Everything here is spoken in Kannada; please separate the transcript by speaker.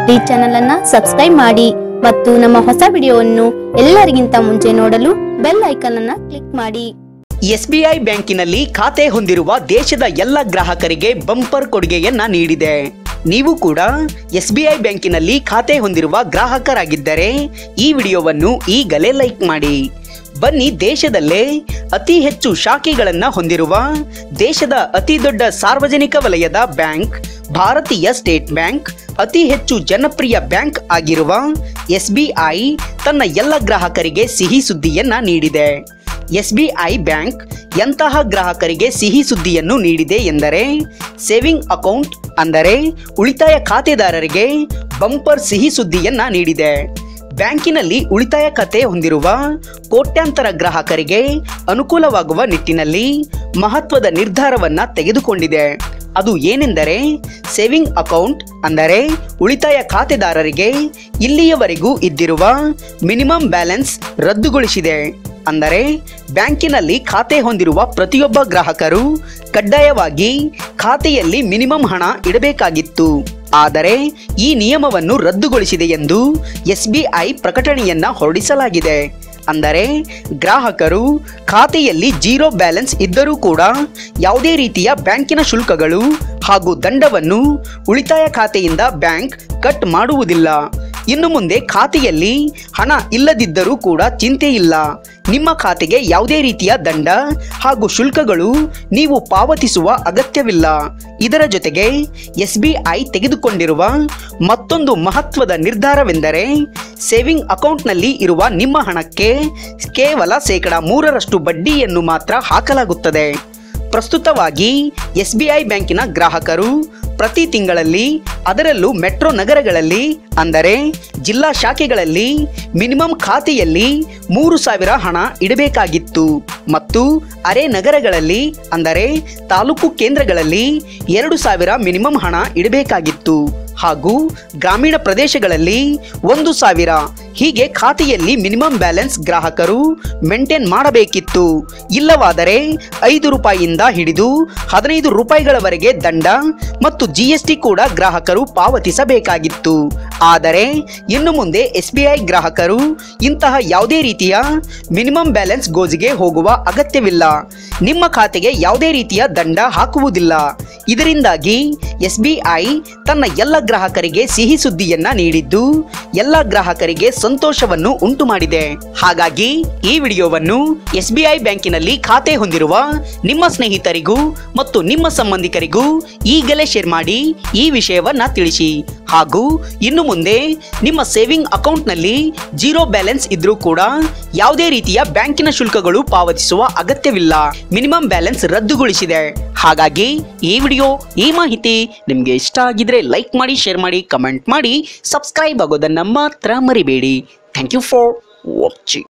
Speaker 1: ಈ ಚಾನೆಲ್ ಅನ್ನ ಸಬ್ಸ್ಕ್ರೈಬ್ ಮಾಡಿ ಮತ್ತು ನಮ್ಮ ಹೊಸ ವಿಡಿಯೋವನ್ನು ಎಲ್ಲರಿಗಿಂತ ಮುಂಚೆ ನೋಡಲು ಬೆಲ್ ಐಕಾನ್ ಅನ್ನ ಕ್ಲಿಕ್ ಮಾಡಿ
Speaker 2: ಎಸ್ಬಿಐ ಬ್ಯಾಂಕಿನಲ್ಲಿ ಖಾತೆ ಹೊಂದಿರುವ ದೇಶದ ಎಲ್ಲ ಗ್ರಾಹಕರಿಗೆ ಬಂಪರ್ ಕೊಡುಗೆಯನ್ನ ನೀಡಿದೆ ನೀವು ಕೂಡ ಎಸ್ಬಿಐ ಬ್ಯಾಂಕಿನಲ್ಲಿ ಖಾತೆ ಹೊಂದಿರುವ ಗ್ರಾಹಕರಾಗಿದ್ದರೆ ಈ ವಿಡಿಯೋವನ್ನು ಈಗಲೇ ಲೈಕ್ ಮಾಡಿ ಬನ್ನಿ ದೇಶದಲ್ಲೇ ಅತಿ ಹೆಚ್ಚು ಶಾಖೆಗಳನ್ನ ಹೊಂದಿರುವ ದೇಶದ ಅತಿ ದೊಡ್ಡ ಸಾರ್ವಜನಿಕ ವಲಯದ ಬ್ಯಾಂಕ್ ಭಾರತೀಯ ಸ್ಟೇಟ್ ಬ್ಯಾಂಕ್ ಅತಿ ಹೆಚ್ಚು ಜನಪ್ರಿಯ ಬ್ಯಾಂಕ್ ಆಗಿರುವ ಎಸ್ಬಿಐ ತನ್ನ ಎಲ್ಲ ಗ್ರಾಹಕರಿಗೆ ಸಿಹಿ ಸುದ್ದಿಯನ್ನ ನೀಡಿದೆ ಎಸ್ಬಿಐ ಬ್ಯಾಂಕ್ ಎಂತಹ ಗ್ರಾಹಕರಿಗೆ ಸಿಹಿ ಸುದ್ದಿಯನ್ನು ನೀಡಿದೆ ಎಂದರೆ ಸೇವಿಂಗ್ ಅಕೌಂಟ್ ಅಂದರೆ ಉಳಿತಾಯ ಖಾತೆದಾರರಿಗೆ ಬಂಪರ್ ಸಿಹಿ ಸುದ್ದಿಯನ್ನ ನೀಡಿದೆ ಬ್ಯಾಂಕಿನಲ್ಲಿ ಉಳಿತಾಯ ಖಾತೆ ಹೊಂದಿರುವ ಕೋಟ್ಯಾಂತರ ಗ್ರಾಹಕರಿಗೆ ಅನುಕೂಲವಾಗುವ ನಿಟ್ಟಿನಲ್ಲಿ ಮಹತ್ವದ ನಿರ್ಧಾರವನ್ನ ತೆಗೆದುಕೊಂಡಿದೆ ಅದು ಏನೆಂದರೆ ಸೇವಿಂಗ್ ಅಕೌಂಟ್ ಅಂದರೆ ಉಳಿತಾಯ ಖಾತೆದಾರರಿಗೆ ಇಲ್ಲಿಯವರೆಗೂ ಇದ್ದಿರುವ ಮಿನಿಮಮ್ ಬ್ಯಾಲೆನ್ಸ್ ರದ್ದುಗೊಳಿಸಿದೆ ಅಂದರೆ ಬ್ಯಾಂಕಿನಲ್ಲಿ ಖಾತೆ ಹೊಂದಿರುವ ಪ್ರತಿಯೊಬ್ಬ ಗ್ರಾಹಕರು ಕಡ್ಡಾಯವಾಗಿ ಖಾತೆಯಲ್ಲಿ ಮಿನಿಮಮ್ ಹಣ ಇಡಬೇಕಾಗಿತ್ತು ಆದರೆ ಈ ನಿಯಮವನ್ನು ರದ್ದುಗೊಳಿಸಿದೆ ಎಂದು ಎಸ್ಬಿಐ ಪ್ರಕಟಣೆಯನ್ನ ಹೊರಡಿಸಲಾಗಿದೆ ಅಂದರೆ ಗ್ರಾಹಕರು ಖಾತೆಯಲ್ಲಿ ಜೀರೋ ಬ್ಯಾಲೆನ್ಸ್ ಇದ್ದರೂ ಕೂಡ ಯಾವುದೇ ರೀತಿಯ ಬ್ಯಾಂಕಿನ ಶುಲ್ಕಗಳು ಹಾಗೂ ದಂಡವನ್ನು ಉಳಿತಾಯ ಖಾತೆಯಿಂದ ಬ್ಯಾಂಕ್ ಕಟ್ ಮಾಡುವುದಿಲ್ಲ ಇನ್ನು ಮುಂದೆ ಖಾತೆಯಲ್ಲಿ ಹಣ ಇಲ್ಲದಿದ್ದರೂ ಕೂಡ ಚಿಂತೆ ಇಲ್ಲ ನಿಮ್ಮ ಖಾತೆಗೆ ಯಾವುದೇ ರೀತಿಯ ದಂಡ ಹಾಗೂ ಶುಲ್ಕಗಳು ನೀವು ಪಾವತಿಸುವ ಅಗತ್ಯವಿಲ್ಲ ಇದರ ಜೊತೆಗೆ ಎಸ್ಬಿಐ ತೆಗೆದುಕೊಂಡಿರುವ ಮತ್ತೊಂದು ಮಹತ್ವದ ನಿರ್ಧಾರವೆಂದರೆ ಸೇವಿಂಗ್ ಅಕೌಂಟ್ನಲ್ಲಿ ಇರುವ ನಿಮ್ಮ ಹಣಕ್ಕೆ ಕೇವಲ ಶೇಕಡ ಮೂರರಷ್ಟು ಬಡ್ಡಿಯನ್ನು ಮಾತ್ರ ಹಾಕಲಾಗುತ್ತದೆ ಪ್ರಸ್ತುತವಾಗಿ ಎಸ್ಬಿಐ ಬ್ಯಾಂಕಿನ ಗ್ರಾಹಕರು ಪ್ರತಿ ತಿಂಗಳಲ್ಲಿ ಅದರಲ್ಲೂ ಮೆಟ್ರೋ ನಗರಗಳಲ್ಲಿ ಅಂದರೆ ಜಿಲ್ಲಾ ಶಾಖೆಗಳಲ್ಲಿ ಮಿನಿಮಮ್ ಖಾತೆಯಲ್ಲಿ ಮೂರು ಸಾವಿರ ಹಣ ಇಡಬೇಕಾಗಿತ್ತು ಮತ್ತು ಅರೆ ನಗರಗಳಲ್ಲಿ ಅಂದರೆ ತಾಲೂಕು ಕೇಂದ್ರಗಳಲ್ಲಿ ಎರಡು ಸಾವಿರ ಮಿನಿಮಮ್ ಹಣ ಇಡಬೇಕಾಗಿತ್ತು ಹಾಗೂ ಗ್ರಾಮೀಣ ಪ್ರದೇಶಗಳಲ್ಲಿ ಒಂದು ಸಾವಿರ ಹೀಗೆ ಖಾತೆಯಲ್ಲಿ ಮಿನಿಮಮ್ ಬ್ಯಾಲೆನ್ಸ್ ಗ್ರಾಹಕರು ಮೇಂಟೈನ್ ಮಾಡಬೇಕಿತ್ತು ಇಲ್ಲವಾದರೆ ಐದು ರೂಪಾಯಿಯಿಂದ ಹಿಡಿದು ಹದಿನೈದು ರೂಪಾಯಿಗಳವರೆಗೆ ದಂಡ ಮತ್ತು ಜಿಎಸ್ಟಿ ಕೂಡ ಗ್ರಾಹಕರು ಪಾವತಿಸಬೇಕಾಗಿತ್ತು ಆದರೆ ಇನ್ನು ಮುಂದೆ ಎಸ್ಬಿಐ ಗ್ರಾಹಕರು ಇಂತಹ ಯಾವುದೇ ರೀತಿಯ ಮಿನಿಮಮ್ ಬ್ಯಾಲೆನ್ಸ್ ಗೋಜಿಗೆ ಹೋಗುವ ಅಗತ್ಯವಿಲ್ಲ ನಿಮ್ಮ ಖಾತೆಗೆ ಯಾವುದೇ ರೀತಿಯ ದಂಡ ಹಾಕುವುದಿಲ್ಲ ಇದರಿಂದಾಗಿ ಎಸ್ಬಿಐ ತನ್ನ ಎಲ್ಲ ಗ್ರಾಹಕರಿಗೆ ಸಿಹಿ ಸುದ್ದಿಯನ್ನ ನೀಡಿದ್ದು ಎಲ್ಲ ಗ್ರಾಹಕರಿಗೆ ಸಂತೋಷವನ್ನು ಉಂಟು ಮಾಡಿದೆ ಹಾಗಾಗಿ ಈ ವಿಡಿಯೋವನ್ನು ಎಸ್ಬಿಐ ಬ್ಯಾಂಕಿನಲ್ಲಿ ಖಾತೆ ಹೊಂದಿರುವ ನಿಮ್ಮ ಸ್ನೇಹಿತರಿಗೂ ಮತ್ತು ನಿಮ್ಮ ಸಂಬಂಧಿಕರಿಗೂ ಈಗಲೇ ಶೇರ್ ಮಾಡಿ ಈ ವಿಷಯವನ್ನ ತಿಳಿಸಿ ಹಾಗೂ ಇನ್ನು ಮುಂದೆ ನಿಮ್ಮ ಸೇವಿಂಗ್ ಅಕೌಂಟ್ನಲ್ಲಿ ಜೀರೋ ಬ್ಯಾಲೆನ್ಸ್ ಇದ್ರೂ ಕೂಡ ಯಾವುದೇ ರೀತಿಯ ಬ್ಯಾಂಕಿನ ಶುಲ್ಕಗಳು ಪಾವತಿಸುವ ಅಗತ್ಯವಿಲ್ಲ ಮಿನಿಮಮ್ ಬ್ಯಾಲೆನ್ಸ್ ರದ್ದುಗೊಳಿಸಿದೆ ಹಾಗಾಗಿ ಈ ವಿಡಿಯೋ ಈ ಮಾಹಿತಿ ನಿಮಗೆ ಇಷ್ಟ ಆಗಿದ್ರೆ ಲೈಕ್ ಮಾಡಿ ಶೇರ್ ಮಾಡಿ ಕಮೆಂಟ್ ಮಾಡಿ ಸಬ್ಸ್ಕ್ರೈಬ್ ಆಗೋದನ್ನ ಮಾತ್ರ ಮರಿಬೇಡಿ ಥ್ಯಾಂಕ್ ಯು ಫಾರ್ ವಾಚಿಂಗ್